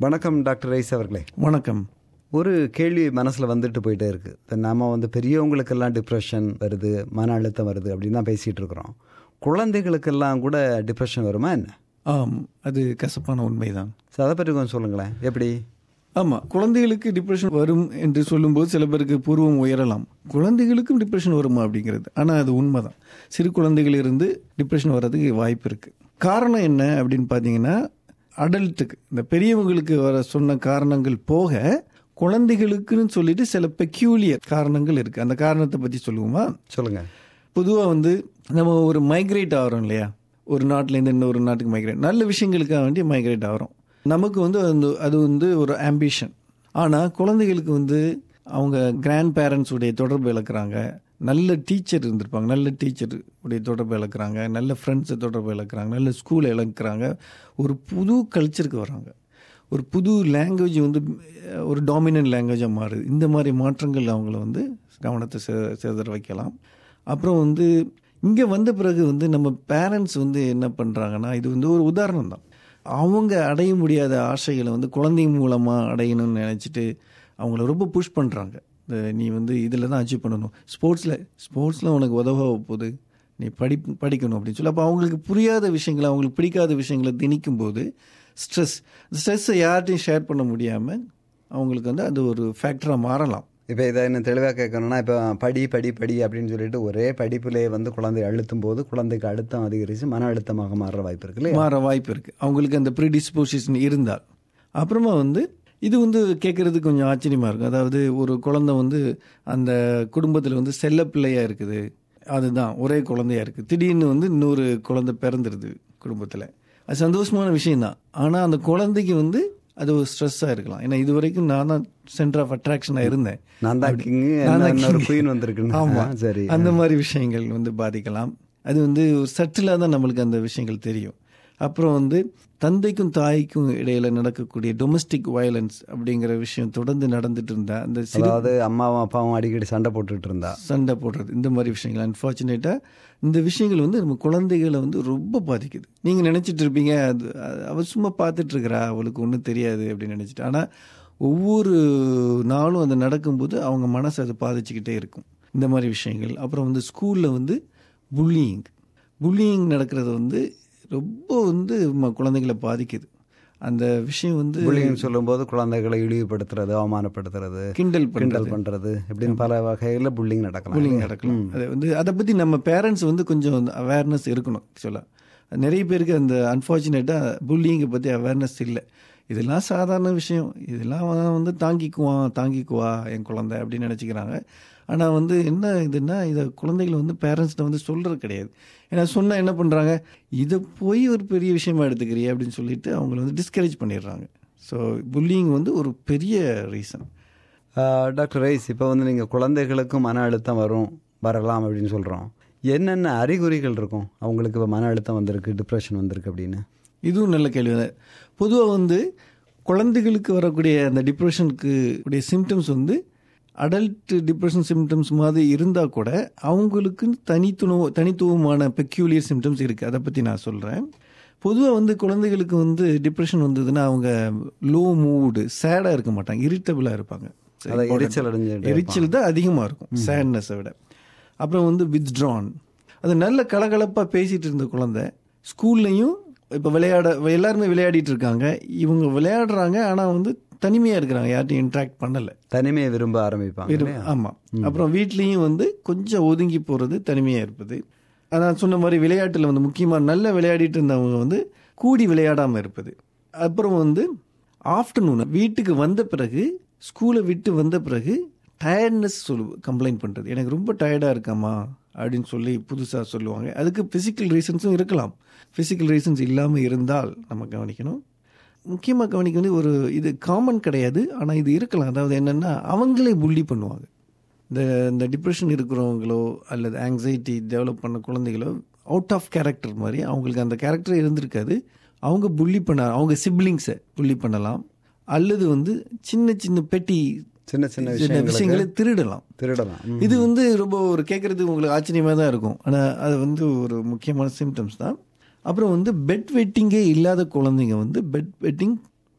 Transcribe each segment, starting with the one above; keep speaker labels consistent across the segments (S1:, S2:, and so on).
S1: வணக்கம் doctor rice அவர்களே
S2: வணக்கம்
S1: ஒரு கேள்வி மனசில் வந்துட்டு போயிட்டே இருக்கு இப்போ நாம வந்து பெரியவங்களுக்கெல்லாம் டிப்ரெஷன் வருது மன அழுத்தம் வருது அப்படின்னு தான் பேசிகிட்டு இருக்கிறோம் குழந்தைகளுக்கெல்லாம் கூட டிப்ரெஷன் வருமா என்ன
S2: ஆம் அது கசப்பான உண்மைதான்
S1: ஸோ அதை பற்றி கொஞ்சம் சொல்லுங்களேன் எப்படி
S2: ஆமாம் குழந்தைகளுக்கு டிப்ரெஷன் வரும் என்று சொல்லும்போது சில பேருக்கு பூர்வம் உயரலாம் குழந்தைகளுக்கும் டிப்ரெஷன் வருமா அப்படிங்கிறது ஆனால் அது உண்மைதான் சிறு குழந்தைகள் இருந்து டிப்ரெஷன் வர்றதுக்கு வாய்ப்பு இருக்குது காரணம் என்ன அப்படின்னு பார்த்தீங்கன்னா அடல்ட்டுக்கு இந்த பெரியவங்களுக்கு வர சொன்ன காரணங்கள் போக குழந்தைகளுக்குன்னு சொல்லிட்டு சில பெக்யூலியர் காரணங்கள் இருக்குது அந்த காரணத்தை பற்றி சொல்லுவோமா
S1: சொல்லுங்கள்
S2: பொதுவாக வந்து நம்ம ஒரு மைக்ரேட் ஆகிறோம் இல்லையா ஒரு நாட்டிலேருந்து இன்னொரு நாட்டுக்கு மைக்ரேட் நல்ல விஷயங்களுக்காக வேண்டி மைக்ரேட் ஆகிறோம் நமக்கு வந்து அந்த அது வந்து ஒரு ஆம்பிஷன் ஆனால் குழந்தைகளுக்கு வந்து அவங்க கிராண்ட் பேரண்ட்ஸ் உடைய தொடர்பு இழக்கிறாங்க நல்ல டீச்சர் இருந்திருப்பாங்க நல்ல டீச்சர் உடைய தொடர்பு இழக்கிறாங்க நல்ல ஃப்ரெண்ட்ஸை தொடர்பு இழக்கிறாங்க நல்ல ஸ்கூலை இழக்கிறாங்க ஒரு புது கல்ச்சருக்கு வராங்க ஒரு புது லாங்குவேஜ் வந்து அஹ், ஒரு டாமினன்ட் லாங்குவேஜாக மாறுது இந்த மாதிரி மாற்றங்கள் அவங்கள வந்து கவனத்தை செ செதற வைக்கலாம் அப்புறம் வந்து இங்கே வந்த பிறகு வந்து நம்ம பேரண்ட்ஸ் வந்து என்ன பண்ணுறாங்கன்னா இது வந்து ஒரு உதாரணம் தான் அவங்க அடைய முடியாத ஆசைகளை வந்து குழந்தை மூலமாக அடையணும்னு நினச்சிட்டு அவங்கள ரொம்ப புஷ் பண்ணுறாங்க இந்த நீ வந்து இதில் தான் அச்சீவ் பண்ணணும் ஸ்போர்ட்ஸில் ஸ்போர்ட்ஸில் உனக்கு உதவ போகுது நீ படி படிக்கணும் அப்படின்னு சொல்லி அப்போ அவங்களுக்கு புரியாத விஷயங்களை அவங்களுக்கு பிடிக்காத விஷயங்களை திணிக்கும் போது ஸ்ட்ரெஸ் ஸ்ட்ரெஸ்ஸை யார்ட்டையும் ஷேர் பண்ண முடியாமல் அவங்களுக்கு வந்து அது ஒரு ஃபேக்டராக மாறலாம்
S1: இப்போ இதை இன்னும் தெளிவாக கேட்கணும்னா இப்போ படி படி படி அப்படின்னு சொல்லிட்டு ஒரே படிப்பிலே வந்து குழந்தை அழுத்தும் போது குழந்தைக்கு அழுத்தம் அதிகரித்து மன அழுத்தமாக மாறுற வாய்ப்பு இருக்கு இல்லையா
S2: மாற வாய்ப்பு இருக்குது அவங்களுக்கு அந்த ப்ரீடிஸ்போசிஷன் இருந்தால் அப்புறமா வந்து இது வந்து கேட்குறதுக்கு கொஞ்சம் ஆச்சரியமாக இருக்கும் அதாவது ஒரு குழந்தை வந்து அந்த குடும்பத்தில் வந்து செல்ல பிள்ளையாக இருக்குது அதுதான் ஒரே குழந்தையா இருக்குது திடீர்னு வந்து இன்னொரு குழந்தை பிறந்துருது குடும்பத்தில் அது சந்தோஷமான விஷயம்தான் ஆனால் அந்த குழந்தைக்கு வந்து அது ஒரு ஸ்ட்ரெஸ்ஸாக இருக்கலாம் ஏன்னா இது வரைக்கும் நான் தான் சென்டர் ஆஃப் அட்ராக்ஷனாக இருந்தேன்
S1: நான் தான் கிங்கு
S2: நான் தான்
S1: இன்னொரு
S2: king.
S1: குயின் வந்திருக்குன்னு
S2: ஆமா
S1: ஆ, சரி
S2: அந்த மாதிரி விஷயங்கள் வந்து பாதிக்கலாம் அது வந்து சட்டிலாக தான் நம்மளுக்கு அந்த விஷயங்கள் தெரியும் அப்புறம் வந்து தந்தைக்கும் தாய்க்கும் இடையில நடக்கக்கூடிய டொமஸ்டிக் வயலன்ஸ் அப்படிங்கிற விஷயம் தொடர்ந்து நடந்துட்டு இருந்தா அந்த சிறு
S1: அதாவது அம்மாவும் அப்பாவும் அடிக்கடி சண்டை போட்டுட்டு இருந்தா
S2: சண்டை போடுறது இந்த மாதிரி விஷயங்கள் அன்ஃபார்ச்சுனேட்டாக இந்த விஷயங்கள் வந்து நம்ம குழந்தைகளை வந்து ரொம்ப பாதிக்குது நீங்கள் நினச்சிட்டு இருப்பீங்க அது அது- அவ சும்மா பார்த்துட்டு இருக்கிறா அவளுக்கு ஒன்றும் தெரியாது அப்படின்னு நினச்சிட்டு ஆனால் ஒவ்வொரு நாளும் அது நடக்கும்போது அவங்க மனசு அது பாதிச்சுக்கிட்டே இருக்கும் இந்த மாதிரி விஷயங்கள் அப்புறம் வந்து ஸ்கூலில் வந்து புல்லிங் புல்லிங் நடக்கிறது வந்து ரொம்ப வந்து ம- குழந்தைகளை பாதிக்குது அந்த விஷயம் வந்து
S1: புள்ளின்னு சொல்லும்போது குழந்தைகளை இழிவுபடுத்துறது அவமானப்படுத்துறது
S2: கிண்டல்
S1: கிண்டல்
S2: பண்ணுறது
S1: பண்றது இப்படின்னு பல வகையில புல்லிங் நடக்கலாம்
S2: புல்லிங்
S1: இல்லையா?
S2: நடக்கலாம் அது வந்து அதை பற்றி நம்ம பேரண்ட்ஸ் வந்து கொஞ்சம் அவேர்னஸ் இருக்கணும் ஆக்சுவலாக நிறைய பேருக்கு அந்த அன்ஃபார்ச்சுனேட்டாக புல்லிங்கை பற்றி அவேர்னஸ் இல்லை இதெல்லாம் சாதாரண விஷயம் இதெல்லாம் அவன் வந்து தாங்கிக்குவான் தாங்கிக்குவா என் குழந்தை அப்படின்னு நினச்சிக்கிறாங்க ஆனால் வந்து என்ன இதுன்னா இதை குழந்தைகள் வந்து பேரண்ட்ஸ்கிட்ட வந்து சொல்கிறது கிடையாது ஏன்னா சொன்னால் என்ன பண்ணுறாங்க இதை போய் ஒரு பெரிய விஷயமா எடுத்துக்கிறியே அப்படின்னு சொல்லிட்டு அவங்கள வந்து டிஸ்கரேஜ் பண்ணிடுறாங்க ஸோ புல்லிங் வந்து ஒரு பெரிய ரீசன்
S1: ஆஹ், டாக்டர் ரைஸ் இப்போ வந்து நீங்கள் குழந்தைகளுக்கும் மன அழுத்தம் வரும் வரலாம் அப்படின்னு சொல்கிறோம் என்னென்ன அறிகுறிகள் இருக்கும் அவங்களுக்கு இப்போ மன அழுத்தம் வந்திருக்கு டிப்ரெஷன் வந்திருக்கு அப்படின்னு
S2: இதுவும் நல்ல கேள்வி தான் பொதுவாக வந்து குழந்தைகளுக்கு வரக்கூடிய அந்த டிப்ரெஷனுக்கு உடைய சிம்டம்ஸ் வந்து அடல்ட் டிப்ரெஷன் சிம்டம்ஸ் மாதிரி இருந்தால் கூட அவங்களுக்கு தனித்துணவு தனித்துவமான பெக்யூலியர் சிம்டம்ஸ் இருக்குது அதை பற்றி நான் சொல்கிறேன் பொதுவாக வந்து குழந்தைகளுக்கு வந்து டிப்ரெஷன் வந்ததுன்னா அவங்க லோ மூடு சேடாக இருக்க மாட்டாங்க இரிட்டபிளாக இருப்பாங்க
S1: அதை எரிச்சல் அடைஞ்சுட்டே
S2: எரிச்சல் தான் அதிகமாக இருக்கும் சேட்னஸை விட அப்புறம் வந்து வித்ட்ரான் அது நல்ல கலகலப்பாக பேசிட்டு இருந்த குழந்தை ஸ்கூல்லையும் இப்போ விளையாட எல்லாருமே விளையாடிட்டு இருக்காங்க இவங்க விளையாடுறாங்க ஆனால் வந்து தனிமையாக இருக்கிறாங்க யார்ட்டையும் இன்ட்ராக்ட் பண்ணலை
S1: தனிமையை விரும்ப ஆரம்பிப்பாங்க இல்லையா?
S2: ஆமாம் அப்புறம் வீட்லேயும் வந்து கொஞ்சம் ஒதுங்கி போகிறது தனிமையாக இருப்பது நான் சொன்ன மாதிரி விளையாட்டில் வந்து முக்கியமாக நல்ல விளையாடிட்டு இருந்தவங்க வந்து கூடி விளையாடாமல் இருப்பது அப்புறம் வந்து ஆஃப்டர்நூன் வீட்டுக்கு வந்த பிறகு ஸ்கூலை விட்டு வந்த பிறகு டயர்ட்னஸ் சொல்லு கம்ப்ளைண்ட் பண்ணுறது எனக்கு ரொம்ப டயர்டாக இருக்காமா அப்படின்னு சொல்லி புதுசாக சொல்லுவாங்க அதுக்கு ஃபிசிக்கல் ரீசன்ஸும் இருக்கலாம் ஃபிசிக்கல் ரீசன்ஸ் இல்லாமல் இருந்தால் நம்ம கவனிக்கணும் முக்கியமாக கவனிக்க வேண்டிய ஒரு இது காமன் கிடையாது ஆனால் இது இருக்கலாம் அதாவது என்னென்னா அவங்களே புள்ளி பண்ணுவாங்க இந்த இந்த டிப்ரெஷன் இருக்கிறவங்களோ அல்லது ஆங்ஸைட்டி டெவலப் பண்ண குழந்தைகளோ அவுட் ஆஃப் கேரக்டர் மாதிரி அவங்களுக்கு அந்த கேரக்டர் இருந்திருக்காது அவங்க புள்ளி பண்ண அவங்க சிப்ளிங்ஸை புள்ளி பண்ணலாம் அல்லது வந்து சின்ன சின்ன பெட்டி
S1: சின்ன சின்ன
S2: சின்ன
S1: விஷயங்களுக்கு
S2: விஷயங்களை திருடலாம்
S1: திருடலாம் ம்.
S2: இது வந்து ரொம்ப ஒரு கேட்குறதுக்கு உங்களுக்கு ஆச்சரியமாக தான் இருக்கும் ஆனால் அது வந்து ஒரு முக்கியமான சிம்டம்ஸ் தான் அப்புறம் வந்து பெட் வெட்டிங்கே இல்லாத குழந்தைங்க வந்து பெட் வெட்டிங்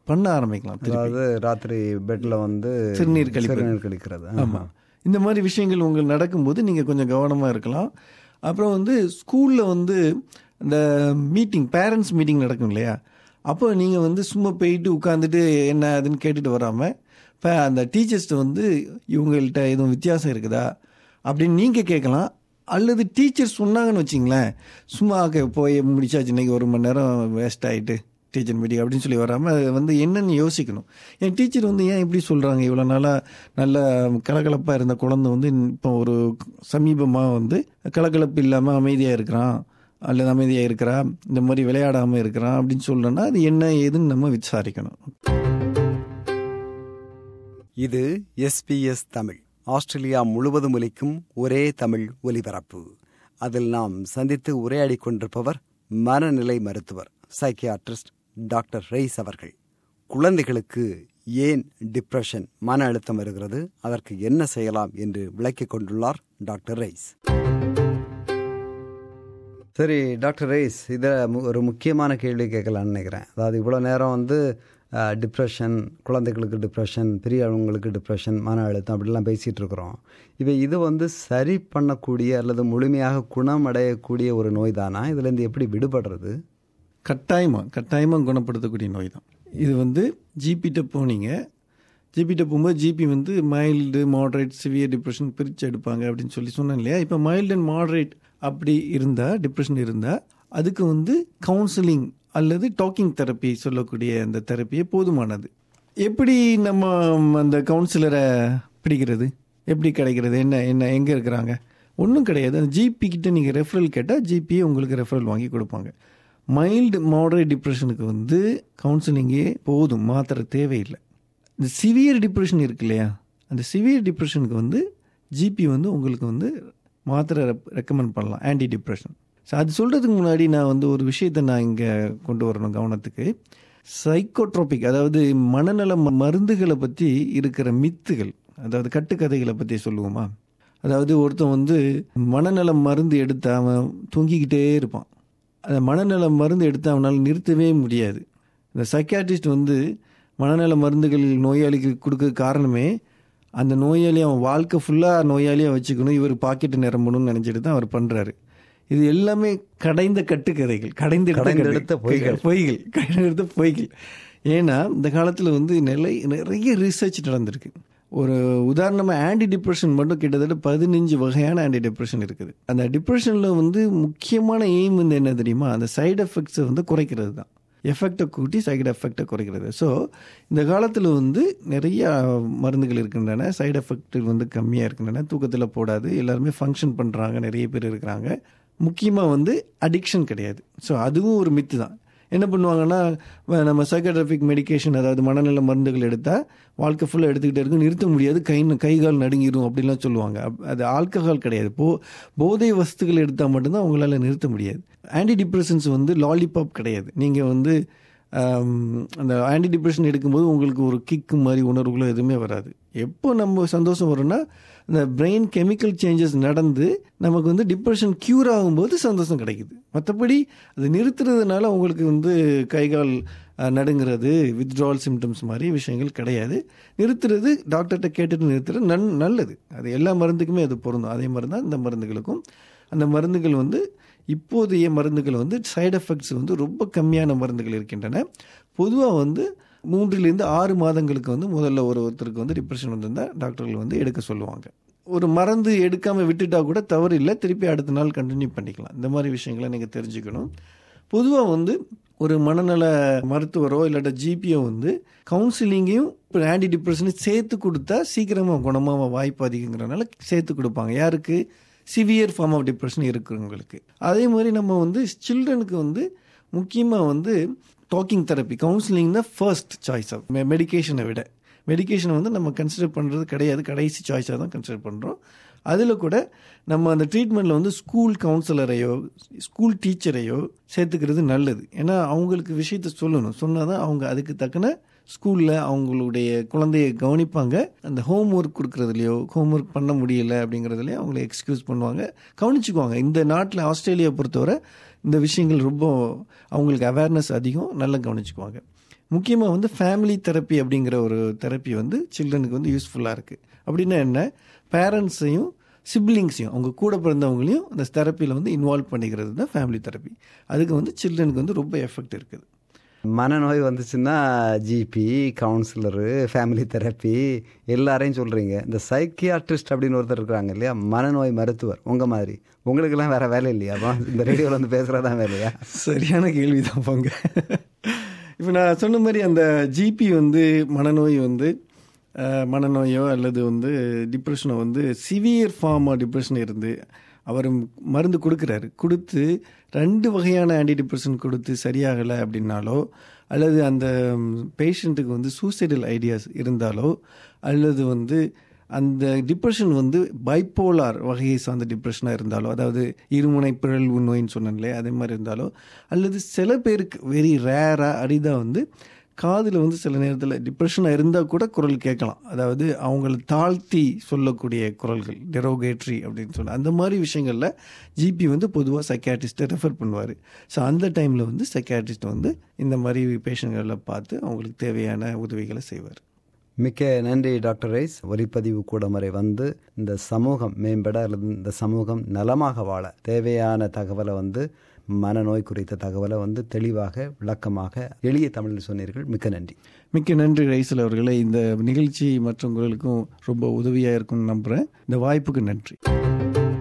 S2: பண்ண ஆரம்பிக்கலாம் திருப்பி.
S1: அதாவது ராத்திரி பெட்ல வந்து
S2: சிறுநீர் கழிப்பது.
S1: சிறுநீர் கழிக்கிறது
S2: ஆமாம் இந்த மாதிரி விஷயங்கள் உங்களுக்கு நடக்கும்போது நீங்கள் கொஞ்சம் கவனமாக இருக்கலாம் அப்புறம் வந்து ஸ்கூலில் வந்து இந்த மீட்டிங் பேரண்ட்ஸ் மீட்டிங் நடக்கும் இல்லையா அப்போ நீங்கள் வந்து சும்மா போயிட்டு உட்காந்துட்டு என்ன அதுன்னு கேட்டுட்டு வராமல் இப்போ அந்த டீச்சர்ஸ்ட்டு வந்து இவங்கள்ட்ட எதுவும் வித்தியாசம் இருக்குதா அப்படின்னு நீங்கள் கேட்கலாம் அல்லது டீச்சர் சொன்னாங்கன்னு வச்சிங்களேன் சும்மா "Okay, போய் முடிச்சாச்சு இன்னைக்கு ஒரு மணி நேரம் வேஸ்ட் ஆகிட்டு டீச்சர் மீட்டிங் அப்படின்னு சொல்லி வராமல் அது வந்து என்னன்னு யோசிக்கணும் என் டீச்சர் வந்து ஏன் இப்படி சொல்கிறாங்க இவ்வளோ நாளாக நல்ல கலகலப்பாக இருந்த குழந்தை வந்து இப்போ ஒரு சமீபமாக வந்து கலகலப்பு இல்லாமல் அமைதியாக இருக்கிறான் அல்லது அமைதியாக இருக்கிறா இந்த மாதிரி விளையாடாமல் இருக்கிறான் அப்படின்னு சொல்லணும்னா அது என்ன ஏதுன்னு நம்ம விசாரிக்கணும்
S1: இது எஸ்பிஎஸ் தமிழ் ஆஸ்திரேலியா முழுவதும் ஒலிக்கும் ஒரே தமிழ் ஒலிபரப்பு அதில் நாம் சந்தித்து உரையாடிக் கொண்டிருப்பவர் மனநிலை மருத்துவர் சைக்கியாட்ரிஸ்ட் டாக்டர் ரெய்ஸ் அவர்கள் குழந்தைகளுக்கு ஏன் டிப்ரெஷன் மன அழுத்தம் வருகிறது அதற்கு என்ன செய்யலாம் என்று விளக்கிக் கொண்டுள்ளார் டாக்டர் ரெய்ஸ் சரி டாக்டர் ரெய்ஸ் இதை ஒரு முக்கியமான கேள்வி கேட்கலான்னு நினைக்கிறேன் அதாவது இவ்வளோ நேரம் வந்து டிப்ரெஷன் குழந்தைகளுக்கு டிப்ரெஷன் பெரியவங்களுக்கு டிப்ரெஷன் மன அழுத்தம் அப்படிலாம் பேசிகிட்டு இருக்கிறோம் இப்போ இது வந்து சரி பண்ணக்கூடிய அல்லது முழுமையாக குணம் அடையக்கூடிய ஒரு நோய் தானா இதுலேருந்து எப்படி விடுபடுறது
S2: கட்டாயமாக கட்டாயமாக குணப்படுத்தக்கூடிய நோய் தான் இது வந்து ஜிபிட்ட போனீங்க ஜிபிட்ட போகும்போது ஜிபி வந்து மைல்டு மாடரேட் சிவியர் டிப்ரெஷன் பிரித்து எடுப்பாங்க அப்படின்னு சொல்லி சொன்னேன் இல்லையா இப்போ மைல்டு அண்ட் மாடரேட் அப்படி இருந்தால் டிப்ரெஷன் இருந்தால் அதுக்கு வந்து கவுன்சிலிங் அல்லது டாக்கிங் தெரப்பி சொல்லக்கூடிய அந்த தெரப்பியே போதுமானது எப்படி நம்ம அந்த கவுன்சிலரை பிடிக்கிறது எப்படி கிடைக்கிறது என்ன என்ன எங்கே இருக்கிறாங்க ஒன்றும் கிடையாது அந்த ஜிபி கிட்ட நீங்கள் ரெஃபரல் கேட்டால் ஜிபியே உங்களுக்கு ரெஃபரல் வாங்கி கொடுப்பாங்க மைல்டு மாடரேட் டிப்ரெஷனுக்கு வந்து கவுன்சிலிங்கே போதும் மாத்திரை தேவையில்லை இந்த சிவியர் டிப்ரெஷன் இருக்கு இல்லையா அந்த சிவியர் டிப்ரெஷனுக்கு வந்து ஜிபி வந்து உங்களுக்கு வந்து மாத்திரை ரெக்கமெண்ட் பண்ணலாம் ஆன்டி டிப்ரெஷன் ஸோ அது சொல்கிறதுக்கு முன்னாடி நான் வந்து ஒரு விஷயத்தை நான் இங்கே கொண்டு வரணும் கவனத்துக்கு சைக்கோட்ரோபிக் அதாவது மனநல ம- மருந்துகளை பற்றி இருக்கிற மித்துகள் அதாவது கட்டுக்கதைகளை பற்றி சொல்லுவோமா அதாவது ஒருத்தன் வந்து மனநல மருந்து எடுத்து அவன் தூங்கிக்கிட்டே இருப்பான் அந்த மனநல மருந்து எடுத்து அவனால் நிறுத்தவே முடியாது இந்த சைக்காட்ரிஸ்ட் வந்து மனநல மருந்துகள் நோயாளிக்கு கொடுக்க காரணமே அந்த நோயாளி அவன் வாழ்க்கை ஃபுல்லாக நோயாளியாக வச்சுக்கணும் இவர் பாக்கெட்டு நிரம்பணும்னு நினச்சிட்டு தான் அவர் பண்ணுறாரு இது எல்லாமே கடைந்த கட்டுக்கதைகள் கடைந்த
S1: கடைந்தெடுத்த பொய்கள்.
S2: பொய்கள் கடைந்தெடுத்த பொய்கள் ஏன்னா இந்த காலத்தில் வந்து நிலை நிறைய ரிசர்ச் நடந்திருக்கு ஒரு உதாரணமாக ஆன்டி டிப்ரெஷன் மட்டும் கிட்டத்தட்ட பதினஞ்சு வகையான ஆன்டி டிப்ரெஷன் இருக்குது அந்த டிப்ரெஷனில் வந்து முக்கியமான எய்ம் வந்து என்ன தெரியுமா அந்த சைடு எஃபெக்ட்ஸை வந்து குறைக்கிறது தான் எஃபெக்டை கூட்டி சைடு எஃபெக்டை குறைக்கிறது ஸோ இந்த காலத்தில் வந்து நிறைய மருந்துகள் இருக்கின்றன சைடு எஃபெக்ட் வந்து கம்மியாக இருக்கின்றன தூக்கத்தில் போடாது எல்லாருமே ஃபங்க்ஷன் பண்ணுறாங்க நிறைய பேர் இருக்கிறாங்க முக்கியமாக வந்து அடிக்ஷன் கிடையாது ஸோ அதுவும் ஒரு மித்து தான் என்ன பண்ணுவாங்கன்னா வ- நம்ம சைக்கோட்ராபிக் மெடிகேஷன் அதாவது மனநல மருந்துகள் எடுத்தால் வாழ்க்கை ஃபுல்லாக எடுத்துக்கிட்டே இருக்கும் நிறுத்த முடியாது கை கை கால் நடுங்கிரும் அப்படிலாம் சொல்லுவாங்க அப்- அது ஆல்கஹால் கிடையாது போ போதை வஸ்துகள் எடுத்தால் மட்டும்தான் அவங்களால நிறுத்த முடியாது ஆன்டி டிப்ரெஷன்ஸ் வந்து லாலிபாப் கிடையாது நீங்கள் வந்து ஆம், அந்த ஆன்டி டிப்ரெஷன் எடுக்கும்போது உங்களுக்கு ஒரு கிக்கு மாதிரி உணர்வுகளோ எதுவுமே வராது எப்போ நம்ம சந்தோஷம் வரும்னா இந்த பிரெயின் கெமிக்கல் சேஞ்சஸ் நடந்து நமக்கு வந்து டிப்ரெஷன் க்யூர் ஆகும்போது சந்தோஷம் கிடைக்குது மற்றபடி அது நிறுத்துறதுனால உங்களுக்கு வந்து கைகால் அஹ், நடுங்கிறது வித்ட்ரால் சிம்டம்ஸ் மாதிரி விஷயங்கள் கிடையாது நிறுத்துறது டாக்டர்கிட்ட கேட்டுட்டு நிறுத்துறது நன் நல்லது அது எல்லா மருந்துக்குமே அது பொருந்தும் அதே மாதிரி தான் இந்த மருந்துகளுக்கும் அந்த மருந்துகள் வந்து இப்போதைய மருந்துகள் வந்து சைடு எஃபெக்ட்ஸ் வந்து ரொம்ப கம்மியான மருந்துகள் இருக்கின்றன பொதுவாக வந்து மூன்றிலிருந்து ஆறு மாதங்களுக்கு வந்து முதல்ல ஒரு ஒருத்தருக்கு வந்து டிப்ரெஷன் வந்திருந்தால் டாக்டர்கள் வந்து எடுக்க சொல்லுவாங்க ஒரு மருந்து எடுக்காமல் விட்டுட்டா கூட தவறு இல்லை திருப்பி அடுத்த நாள் கண்டினியூ பண்ணிக்கலாம் இந்த மாதிரி விஷயங்களை நீங்கள் தெரிஞ்சுக்கணும் பொதுவாக வந்து ஒரு மனநல மருத்துவரோ இல்லாட்ட ஜிபியோ வந்து கவுன்சிலிங்கையும் இப்போ ஆன்டி டிப்ரெஷனையும் சேர்த்து கொடுத்தா சீக்கிரமாக குணமாக வாய்ப்பு அதிகங்கிறனால சேர்த்து கொடுப்பாங்க யாருக்கு சிவியர் ஃபார்ம் ஆஃப் டிப்ரெஷன் இருக்கிறவங்களுக்கு அதே மாதிரி நம்ம வந்து சில்ட்ரனுக்கு வந்து முக்கியமாக வந்து டாக்கிங் தெரப்பி கவுன்சிலிங் தான் ஃபர்ஸ்ட் சாய்ஸ் ஆஃப் மெடிகேஷனை விட மெடிகேஷனை வந்து நம்ம கன்சிடர் பண்ணுறது கிடையாது கடைசி சாய்ஸாக தான் கன்சிடர் பண்ணுறோம் அதில் கூட நம்ம அந்த ட்ரீட்மெண்ட்டில் வந்து ஸ்கூல் கவுன்சிலரையோ ஸ்கூல் டீச்சரையோ சேர்த்துக்கிறது நல்லது ஏன்னா அவங்களுக்கு விஷயத்த சொல்லணும் சொன்னால் தான் அவங்க அதுக்கு தக்கன ஸ்கூலில் அவங்களுடைய குழந்தைய கவனிப்பாங்க அந்த ஹோம் ஒர்க் கொடுக்குறதுலையோ ஹோம் ஒர்க் பண்ண முடியல அப்படிங்கிறதுலையோ அவங்கள எக்ஸ்கியூஸ் பண்ணுவாங்க கவனிச்சுக்குவாங்க இந்த நாட்டில் ஆஸ்திரேலியா பொறுத்தவரை இந்த விஷயங்கள் ரொம்ப அவங்களுக்கு அவேர்னஸ் அதிகம் நல்லா கவனிச்சுக்குவாங்க முக்கியமாக வந்து ஃபேமிலி தெரப்பி அப்படிங்கிற ஒரு தெரப்பி வந்து சில்ட்ரனுக்கு வந்து யூஸ்ஃபுல்லாக இருக்குது அப்படின்னா என்ன பேரண்ட்ஸையும் சிப்ளிங்ஸையும் அவங்க கூட பிறந்தவங்களையும் அந்த தெரப்பியில் வந்து இன்வால்வ் பண்ணிக்கிறது தான் ஃபேமிலி தெரப்பி அதுக்கு வந்து சில்ட்ரனுக்கு வந்து ரொம்ப எஃபெக்ட் இருக்குது
S1: மனநோய் வந்துச்சுன்னா ஜிபி கவுன்சிலரு ஃபேமிலி தெரப்பி எல்லாரையும் சொல்கிறீங்க இந்த சைக்கியாட்ரிஸ்ட் அப்படின்னு ஒருத்தர் இருக்கிறாங்க இல்லையா மனநோய் மருத்துவர் உங்கள் மாதிரி உங்களுக்கெல்லாம் வேற வேலை இல்லையா அப்போ இந்த ரேடியோவில் வந்து பேசுகிறதான் வேலையா
S2: சரியான கேள்வி தான் போங்க இப்போ நான் சொன்ன மாதிரி அந்த ஜிபி வந்து மனநோய் வந்து அஹ், மனநோயோ அல்லது வந்து டிப்ரெஷனோ வந்து சிவியர் ஃபார்ம் ஆஃப் டிப்ரெஷன் இருந்து அவர் மருந்து கொடுக்குறாரு கொடுத்து ரெண்டு வகையான ஆன்டி டிப்ரெஷன் கொடுத்து சரியாகலை அப்படின்னாலோ அல்லது அந்த பேஷண்ட்டுக்கு வந்து சூசைடல் ஐடியாஸ் இருந்தாலோ அல்லது வந்து அந்த டிப்ரெஷன் வந்து பைப்போலார் வகையை சார்ந்த டிப்ரெஷனாக இருந்தாலோ அதாவது இருமுனை பிறழ்வு நோயின்னு சொன்னேன்லே அதே மாதிரி இருந்தாலோ அல்லது சில பேருக்கு வெரி ரேராக அரிதாக வந்து காதில் வந்து சில நேரத்தில் டிப்ரெஷனாக இருந்தால் கூட குரல் கேட்கலாம் அதாவது அவங்கள தாழ்த்தி சொல்லக்கூடிய குரல்கள் டெரோகேட்ரி அப்படின்னு சொல்லி அந்த மாதிரி விஷயங்களில் ஜிபி வந்து பொதுவாக சைக்காட்ரிஸ்ட்டை ரெஃபர் பண்ணுவார் ஸோ அந்த டைமில் வந்து சைக்காட்ரிஸ்ட் வந்து இந்த மாதிரி பேஷண்ட்களை பார்த்து அவங்களுக்கு தேவையான உதவிகளை செய்வார்
S1: மிக்க நன்றி டாக்டர் ரைஸ் ஒலிப்பதிவு கூடம் வரை வந்து இந்த சமூகம் மேம்பட அல்லது இந்த சமூகம் நலமாக வாழ தேவையான தகவலை வந்து மனநோய் குறித்த தகவலை வந்து தெளிவாக விளக்கமாக எளிய தமிழில் சொன்னீர்கள் மிக்க நன்றி
S2: மிக்க நன்றி ரைசல் அவர்களே இந்த நிகழ்ச்சி மற்றவங்களுக்கும் ரொம்ப உதவியாக இருக்கும்னு நம்புகிறேன் இந்த வாய்ப்புக்கு நன்றி